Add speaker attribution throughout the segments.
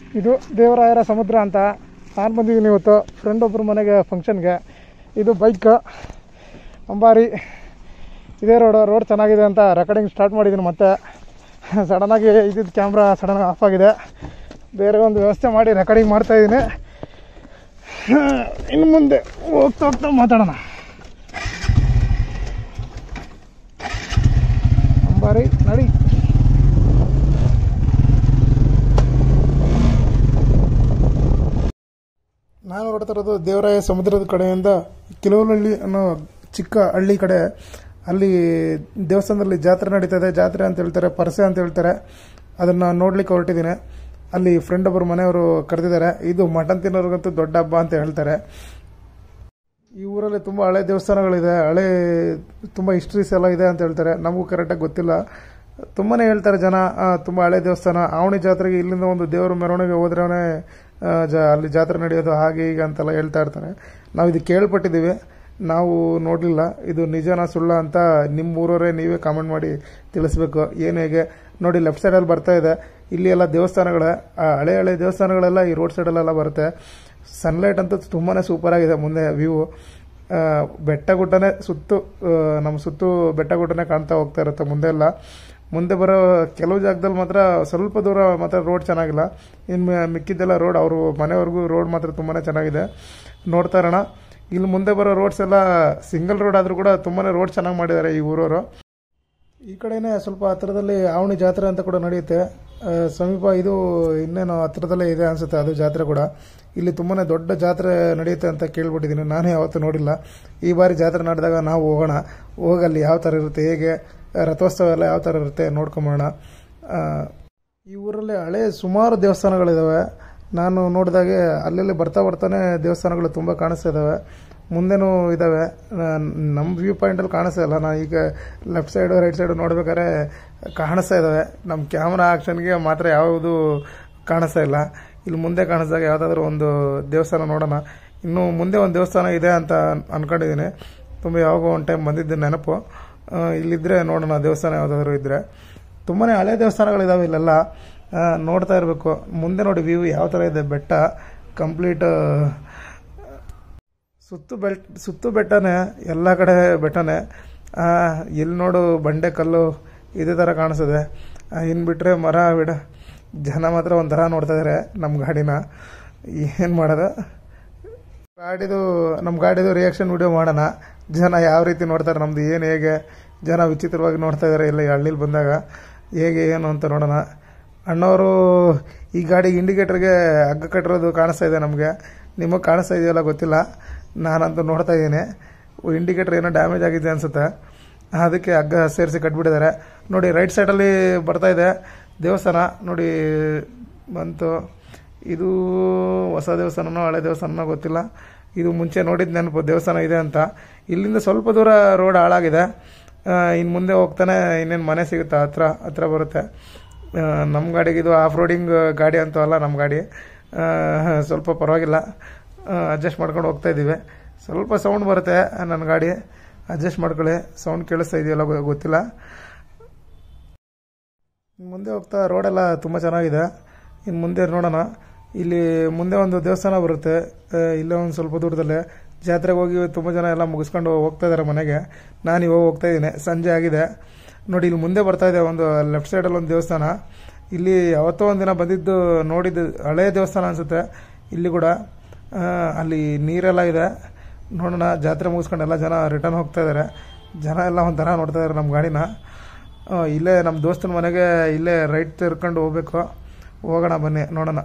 Speaker 1: ಇದು ದೇವರಾಯರ ಸಮುದ್ರ ಅಂತ ನಾನು ಬಂದಿದ್ದೀನಿ ಇವತ್ತು ಫ್ರೆಂಡ್ ಒಬ್ಬರು ಮನೆಗೆ ಫಂಕ್ಷನ್ಗೆ ಇದು ಬೈಕ್ ಅಂಬಾರಿ ಇದೇ ರೋಡು ರೋಡ್ ಚೆನ್ನಾಗಿದೆ ಅಂತ ರೆಕಾರ್ಡಿಂಗ್ ಸ್ಟಾರ್ಟ್ ಮಾಡಿದ್ದೀನಿ ಮತ್ತೆ ಸಡನ್ನಾಗಿ ಇದ್ದಿದ್ದು ಕ್ಯಾಮ್ರಾ ಸಡನ್ ಆಫ್ ಆಗಿದೆ ಬೇರೆ ಒಂದು ವ್ಯವಸ್ಥೆ ಮಾಡಿ ರೆಕಾರ್ಡಿಂಗ್ ಮಾಡ್ತಾಯಿದ್ದೀನಿ ಇನ್ನು ಮುಂದೆ ಹೋಗ್ತಾ ಹೋಗ್ತಾ ಮಾತಾಡೋಣ ಅಂಬಾರಿ ನಡಿ ನಾನು ಹೊರಡ್ತಾ ಇರೋದು ದೇವರಾಯ ಸಮುದ್ರದ ಕಡೆಯಿಂದ ಕಿಲೋಲಹಳ್ಳಿ ಅನ್ನೋ ಚಿಕ್ಕ ಹಳ್ಳಿ ಕಡೆ ಅಲ್ಲಿ ದೇವಸ್ಥಾನದಲ್ಲಿ ಜಾತ್ರೆ ನಡೀತದೆ ಜಾತ್ರೆ ಅಂತ ಹೇಳ್ತಾರೆ ಪರಸೆ ಅಂತ ಹೇಳ್ತಾರೆ ಅದನ್ನು ನೋಡ್ಲಿಕ್ಕೆ ಹೊರಟಿದ್ದೀನಿ ಅಲ್ಲಿ ಫ್ರೆಂಡ್ ಒಬ್ಬರು ಮನೆಯವರು ಕರೆದಿದ್ದಾರೆ ಇದು ಮಟನ್ ತಿನ್ನೋರ್ಗಂತೂ ದೊಡ್ಡ ಹಬ್ಬ ಅಂತ ಹೇಳ್ತಾರೆ ಈ ಊರಲ್ಲಿ ತುಂಬ ಹಳೆ ದೇವಸ್ಥಾನಗಳಿದೆ ಹಳೆ ತುಂಬ ಹಿಸ್ಟ್ರೀಸ್ ಎಲ್ಲ ಇದೆ ಅಂತ ಹೇಳ್ತಾರೆ ನಮಗೂ ಕರೆಕ್ಟಾಗಿ ಗೊತ್ತಿಲ್ಲ ತುಂಬಾ ಹೇಳ್ತಾರೆ ಜನ ಆ, ತುಂಬ ಹಳೆ ದೇವಸ್ಥಾನ ಆವಣಿ ಜಾತ್ರೆಗೆ ಇಲ್ಲಿಂದ ಒಂದು ದೇವರ ಮೆರವಣಿಗೆ ಹೋದ್ರೇ ಜ ಅಲ್ಲಿ ಜಾತ್ರೆ ನಡೆಯೋದು ಹಾಗೆ ಹೀಗೆ ಅಂತೆಲ್ಲ ಹೇಳ್ತಾ ಇರ್ತಾರೆ ನಾವು ಇದು ಕೇಳ್ಪಟ್ಟಿದ್ದೀವಿ ನಾವು ನೋಡಲಿಲ್ಲ ಇದು ನಿಜನಾ ಸುಳ್ಳ ಅಂತ ನಿಮ್ಮ ಊರವರೇ ನೀವೇ ಕಾಮೆಂಟ್ ಮಾಡಿ ತಿಳಿಸ್ಬೇಕು ಏನು ಹೇಗೆ ನೋಡಿ ಲೆಫ್ಟ್ ಸೈಡಲ್ಲಿ ಬರ್ತಾ ಇದೆ ಇಲ್ಲಿ ಎಲ್ಲ ದೇವಸ್ಥಾನಗಳೇ ಆ ಹಳೆ ಹಳೆ ದೇವಸ್ಥಾನಗಳೆಲ್ಲ ಈ ರೋಡ್ ಸೈಡಲ್ಲೆಲ್ಲ ಬರುತ್ತೆ ಸನ್ಲೈಟ್ ಅಂತೂ ತುಂಬಾ ಸೂಪರ್ ಆಗಿದೆ ಮುಂದೆ ವ್ಯೂ ಬೆಟ್ಟ ಗುಡ್ಡನೇ ಸುತ್ತು ಆ, ನಮ್ಮ ಸುತ್ತು ಬೆಟ್ಟ ಗುಡ್ಡನೇ ಕಾಣ್ತಾ ಹೋಗ್ತಾ ಇರುತ್ತೆ ಮುಂದೆ ಎಲ್ಲ ಮುಂದೆ ಬರೋ ಕೆಲವು ಜಾಗದಲ್ಲಿ ಮಾತ್ರ ಸ್ವಲ್ಪ ದೂರ ಮಾತ್ರ ರೋಡ್ ಚೆನ್ನಾಗಿಲ್ಲ ಇನ್ನು ಮಿಕ್ಕಿದ್ದೆಲ್ಲ ರೋಡ್ ಅವರು ಮನೆವರೆಗೂ ರೋಡ್ ಮಾತ್ರ ತುಂಬಾ ಚೆನ್ನಾಗಿದೆ ನೋಡ್ತಾ ಇರೋಣ ಇಲ್ಲಿ ಮುಂದೆ ಬರೋ ರೋಡ್ಸ್ ಎಲ್ಲ ಸಿಂಗಲ್ ರೋಡ್ ಆದರೂ ಕೂಡ ತುಂಬಾ ರೋಡ್ ಚೆನ್ನಾಗಿ ಮಾಡಿದ್ದಾರೆ ಈ ಊರವರು ಈ ಕಡೆನೇ ಸ್ವಲ್ಪ ಹತ್ತಿರದಲ್ಲಿ ಆವಣಿ ಜಾತ್ರೆ ಅಂತ ಕೂಡ ನಡೆಯುತ್ತೆ ಆ, ಸಮೀಪ ಇದು ಇನ್ನೇನು ಹತ್ತಿರದಲ್ಲೇ ಇದೆ ಅನಿಸುತ್ತೆ ಅದು ಜಾತ್ರೆ ಕೂಡ ಇಲ್ಲಿ ತುಂಬಾ ದೊಡ್ಡ ಜಾತ್ರೆ ನಡೆಯುತ್ತೆ ಅಂತ ಕೇಳ್ಬಿಟ್ಟಿದ್ದೀನಿ ನಾನು ಯಾವತ್ತೂ ನೋಡಿಲ್ಲ ಈ ಬಾರಿ ಜಾತ್ರೆ ನಡೆದಾಗ ನಾವು ಹೋಗೋಣ ಹೋಗಲ್ಲಿ ಯಾವ ಥರ ಇರುತ್ತೆ ಹೇಗೆ ರಥೋತ್ಸವ ಎಲ್ಲ ಯಾವ ಥರ ಇರುತ್ತೆ ನೋಡ್ಕೊಂಬರೋಣ ಆ, ಈ ಊರಲ್ಲಿ ಹಳೆ ಸುಮಾರು ದೇವಸ್ಥಾನಗಳಿದ್ದಾವೆ ನಾನು ನೋಡಿದಾಗೆ ಅಲ್ಲಲ್ಲಿ ಬರ್ತಾ ಬರ್ತಾನೆ ದೇವಸ್ಥಾನಗಳು ತುಂಬ ಕಾಣಿಸ್ತಾ ಇದ್ದಾವೆ ಮುಂದೆನೂ ಇದ್ದಾವೆ ನಮ್ಮ ವ್ಯೂ ಪಾಯಿಂಟಲ್ಲಿ ಕಾಣಿಸ್ತಾ ಇಲ್ಲ ನಾನು ಈಗ ಲೆಫ್ಟ್ ಸೈಡು ರೈಟ್ ಸೈಡು ನೋಡ್ಬೇಕಾದ್ರೆ ಕಾಣಿಸ್ತಾ ಇದ್ದಾವೆ ನಮ್ಮ ಕ್ಯಾಮ್ರಾ ಆಕ್ಷನ್ಗೆ ಮಾತ್ರ ಯಾವುದು ಕಾಣಿಸ್ತಾ ಇಲ್ಲ ಇಲ್ಲಿ ಮುಂದೆ ಕಾಣಿಸಿದಾಗ ಯಾವುದಾದ್ರೂ ಒಂದು ದೇವಸ್ಥಾನ ನೋಡೋಣ ಇನ್ನು ಮುಂದೆ ಒಂದು ದೇವಸ್ಥಾನ ಇದೆ ಅಂತ ಅನ್ಕೊಂಡಿದ್ದೀನಿ ತುಂಬ ಯಾವಾಗ ಒಂದು ಟೈಮ್ ಬಂದಿದ್ದೆ ನೆನಪು ಆ, ಇಲ್ಲಿದ್ದರೆ ನೋಡೋಣ ದೇವಸ್ಥಾನ ಯಾವುದಾದ್ರೂ ಇದ್ದರೆ ತುಂಬಾ ಹಳೆ ದೇವಸ್ಥಾನಗಳಿದಾವೆ ಇಲ್ಲೆಲ್ಲ ಆ, ನೋಡ್ತಾ ಇರಬೇಕು ಮುಂದೆ ನೋಡಿ ವ್ಯೂ ಯಾವ ಥರ ಇದೆ ಬೆಟ್ಟ ಕಂಪ್ಲೀಟ್ ಸುತ್ತು ಬೆಟ್ ಸುತ್ತು ಬೆಟ್ಟನೇ ಎಲ್ಲ ಕಡೆ ಬೆಟ್ಟನೇ ಆ, ಎಲ್ಲಿ ನೋಡು ಬಂಡೆ ಕಲ್ಲು ಇದೇ ಥರ ಕಾಣಿಸ್ತದೆ ಇನ್ನು ಬಿಟ್ಟರೆ ಮರ ಬಿಡ ಜನ ಮಾತ್ರ ಒಂಥರ ನೋಡ್ತಾ ಇದ್ದಾರೆ ನಮ್ಮ ಗಾಡಿನ ಏನು ಮಾಡೋದು ಗಾಡಿದು ನಮ್ಮ ಗಾಡಿದು ರಿಯಾಕ್ಷನ್ ವಿಡಿಯೋ ಮಾಡೋಣ ಜನ ಯಾವ ರೀತಿ ನೋಡ್ತಾರೆ ನಮ್ಮದು ಏನು ಹೇಗೆ ಜನ ವಿಚಿತ್ರವಾಗಿ ನೋಡ್ತಾ ಇದ್ದಾರೆ ಎಲ್ಲ ಈ ಹಳ್ಳಿಲಿ ಬಂದಾಗ ಹೇಗೆ ಏನು ಅಂತ ನೋಡೋಣ ಅಣ್ಣವರು ಈ ಗಾಡಿಗೆ ಇಂಡಿಕೇಟರ್ಗೆ ಹಗ್ಗ ಕಟ್ಟಿರೋದು ಕಾಣಿಸ್ತಾ ಇದೆ ನಮಗೆ ನಿಮಗೆ ಕಾಣಿಸ್ತಾ ಇದೆಯಲ್ಲ ಗೊತ್ತಿಲ್ಲ ನಾನಂತೂ ನೋಡ್ತಾ ಇದ್ದೀನಿ ಇಂಡಿಕೇಟರ್ ಏನೋ ಡ್ಯಾಮೇಜ್ ಆಗಿದೆ ಅನಿಸುತ್ತೆ ಅದಕ್ಕೆ ಹಗ್ಗ ಸೇರಿಸಿ ಕಟ್ಬಿಟ್ಟಿದ್ದಾರೆ ನೋಡಿ ರೈಟ್ ಸೈಡಲ್ಲಿ ಬರ್ತಾ ಇದೆ ದೇವಸ್ಥಾನ ನೋಡಿ ಬಂತು ಇದು ಹೊಸ ದೇವಸ್ಥಾನನೋ ಹಳೆ ದೇವಸ್ಥಾನನೋ ಗೊತ್ತಿಲ್ಲ ಇದು ಮುಂಚೆ ನೋಡಿದ ನೆನಪು ದೇವಸ್ಥಾನ ಇದೆ ಅಂತ ಇಲ್ಲಿಂದ ಸ್ವಲ್ಪ ದೂರ ರೋಡ್ ಹಾಳಾಗಿದೆ ಇನ್ನು ಮುಂದೆ ಹೋಗ್ತಾನೆ ಇನ್ನೇನು ಮನೆ ಸಿಗುತ್ತೆ ಹತ್ರ ಹತ್ರ ಬರುತ್ತೆ ಆ, ನಮ್ಮ ಗಾಡಿಗೆ ಇದು ಆಫ್ ರೋಡಿಂಗ್ ಗಾಡಿ ಅಂತೂ ಅಲ್ಲ ನಮ್ಮ ಗಾಡಿ ಆ, ಸ್ವಲ್ಪ ಪರವಾಗಿಲ್ಲ ಅಡ್ಜಸ್ಟ್ ಮಾಡ್ಕೊಂಡು ಹೋಗ್ತಾ ಇದ್ದೀವಿ ಸ್ವಲ್ಪ ಸೌಂಡ್ ಬರುತ್ತೆ ನನ್ನ ಗಾಡಿ ಅಡ್ಜಸ್ಟ್ ಮಾಡ್ಕೊಳ್ಳಿ ಸೌಂಡ್ ಕೇಳಿಸ್ತಾ ಇದೆಯಲ್ಲ ಗೊ- ಗೊತ್ತಿಲ್ಲ ಇನ್ನು ಮುಂದೆ ಹೋಗ್ತಾ ರೋಡೆಲ್ಲ ತುಂಬ ಚೆನ್ನಾಗಿದೆ ಇನ್ನು ಮುಂದೆ ನೋಡೋಣ ಇಲ್ಲಿ ಮುಂದೆ ಒಂದು ದೇವಸ್ಥಾನ ಬರುತ್ತೆ ಆ, ಇಲ್ಲೇ ಒಂದು ಸ್ವಲ್ಪ ದೂರದಲ್ಲೇ ಜಾತ್ರೆಗೆ ಹೋಗಿ ತುಂಬ ಜನ ಎಲ್ಲ ಮುಗಿಸ್ಕೊಂಡು ಹೋಗ್ತಾ ಇದ್ದಾರೆ ಮನೆಗೆ ನಾನು ಇವಾಗ ಹೋಗ್ತಾ ಇದ್ದೀನಿ ಸಂಜೆ ಆಗಿದೆ ನೋಡಿ ಇಲ್ಲಿ ಮುಂದೆ ಬರ್ತಾ ಇದೆ ಒಂದು ಲೆಫ್ಟ್ ಸೈಡಲ್ಲಿ ಒಂದು ದೇವಸ್ಥಾನ ಇಲ್ಲಿ ಯಾವತ್ತೋ ಒಂದು ದಿನ ಬಂದಿದ್ದು ನೋಡಿದ್ದು ಹಳೆಯ ದೇವಸ್ಥಾನ ಅನಿಸುತ್ತೆ ಇಲ್ಲಿ ಕೂಡ ಆ, ಅಲ್ಲಿ ನೀರೆಲ್ಲ ಇದೆ ನೋಡೋಣ ಜಾತ್ರೆ ಮುಗಿಸ್ಕೊಂಡು ಎಲ್ಲ ಜನ ರಿಟರ್ನ್ ಹೋಗ್ತಾ ಇದ್ದಾರೆ ಜನ ಎಲ್ಲ ಒಂಥರ ನೋಡ್ತಾ ಇದ್ದಾರೆ ನಮ್ಮ ಗಾಡಿನ ಆ, ಇಲ್ಲೇ ನಮ್ಮ ದೋಸ್ತನ ಮನೆಗೆ ಇಲ್ಲೇ ರೈಟ್ ತಿರ್ಕೊಂಡು ಹೋಗ್ಬೇಕು ಹೋಗೋಣ ಬನ್ನಿ ನೋಡೋಣ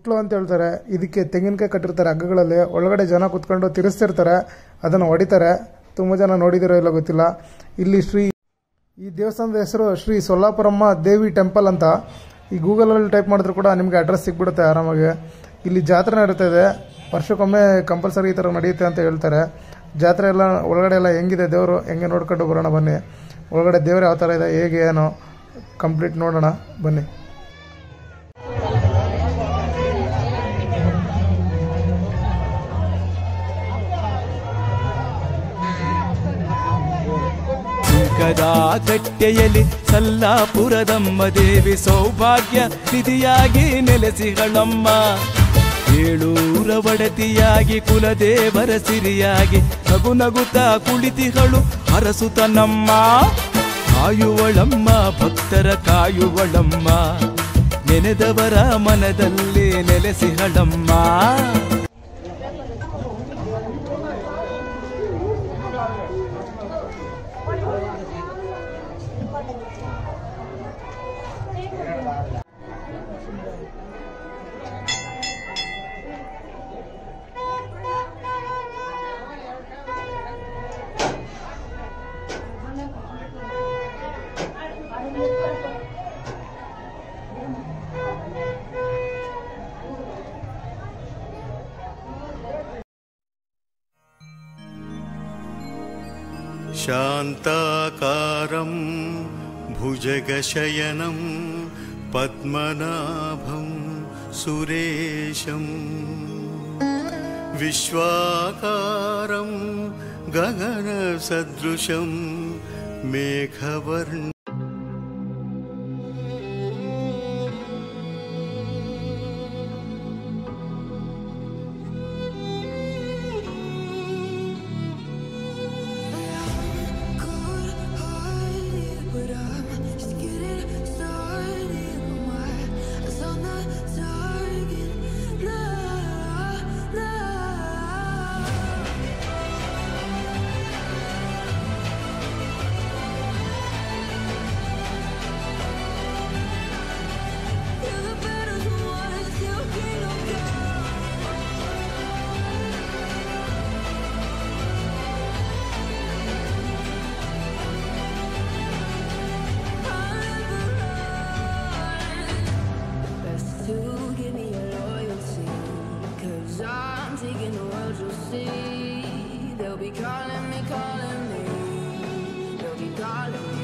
Speaker 1: ಮೆಟ್ಲು ಅಂತ ಹೇಳ್ತಾರೆ ಇದಕ್ಕೆ ತೆಂಗಿನಕಾಯಿ ಕಟ್ಟಿರ್ತಾರೆ ಹಗ್ಗಗಳಲ್ಲಿ ಒಳಗಡೆ ಜನ ಕುತ್ಕೊಂಡು ತಿರ್ಸ್ತಿರ್ತಾರೆ ಅದನ್ನು ಹೊಡಿತಾರೆ ತುಂಬ ಜನ ನೋಡಿದಿರೋ ಇಲ್ಲ ಗೊತ್ತಿಲ್ಲ ಇಲ್ಲಿ ಶ್ರೀ ಈ ದೇವಸ್ಥಾನದ ಹೆಸರು ಶ್ರೀ ಸೊಲ್ಲಾಪುರಮ್ಮ ದೇವಿ ಟೆಂಪಲ್ ಅಂತ ಈ ಗೂಗಲಲ್ಲಿ ಟೈಪ್ ಮಾಡಿದ್ರು ಕೂಡ ನಿಮಗೆ ಅಡ್ರೆಸ್ ಸಿಗ್ಬಿಡುತ್ತೆ ಆರಾಮಾಗಿ ಇಲ್ಲಿ ಜಾತ್ರೆ ನಡೀತದೆ ವರ್ಷಕ್ಕೊಮ್ಮೆ ಕಂಪಲ್ಸರಿ ಈ ಥರ ನಡೆಯುತ್ತೆ ಅಂತ ಹೇಳ್ತಾರೆ ಜಾತ್ರೆ ಎಲ್ಲ ಒಳಗಡೆ ಎಲ್ಲ ಹೆಂಗಿದೆ ದೇವರು ಹೆಂಗೆ ನೋಡ್ಕೊಂಡು ಬರೋಣ ಬನ್ನಿ ಒಳಗಡೆ ದೇವರು ಯಾವ ಥರ ಇದೆ ಹೇಗೆ ಏನು ಕಂಪ್ಲೀಟ್ ನೋಡೋಣ ಬನ್ನಿ
Speaker 2: ಸುಂಕದ ಕಟ್ಟೆಯಲ್ಲಿ ಸಲ್ಲಾಪುರದಮ್ಮ ದೇವಿ ಸೌಭಾಗ್ಯ ನಿಧಿಯಾಗಿ ನೆಲೆಸಿಗಳಮ್ಮ ಏಳೂರ ಒಡತಿಯಾಗಿ ಕುಲದೇವರ ಸಿರಿಯಾಗಿ ನಗು ನಗುತ್ತಾ ಕುಳಿತಿಗಳು ಹರಸುತ ನಮ್ಮ ಕಾಯುವಳಮ್ಮ ಭಕ್ತರ ಕಾಯುವಳಮ್ಮ ನೆನೆದವರ ಮನದಲ್ಲಿ ನೆಲೆಸಿಗಳಮ್ಮ
Speaker 3: शान्ताकारं भुजगशयनं पद्मनाभं सुरेशम् विश्वाकारं गगनसदृशं मेघवर्ण
Speaker 4: But I'm just getting started. My eyes on the target. Nah, nah. You're the better one, still king of God. Best to give me your loyalty. Cause I'm taking the world, you'll see. They'll be calling me, calling me. They'll be calling me.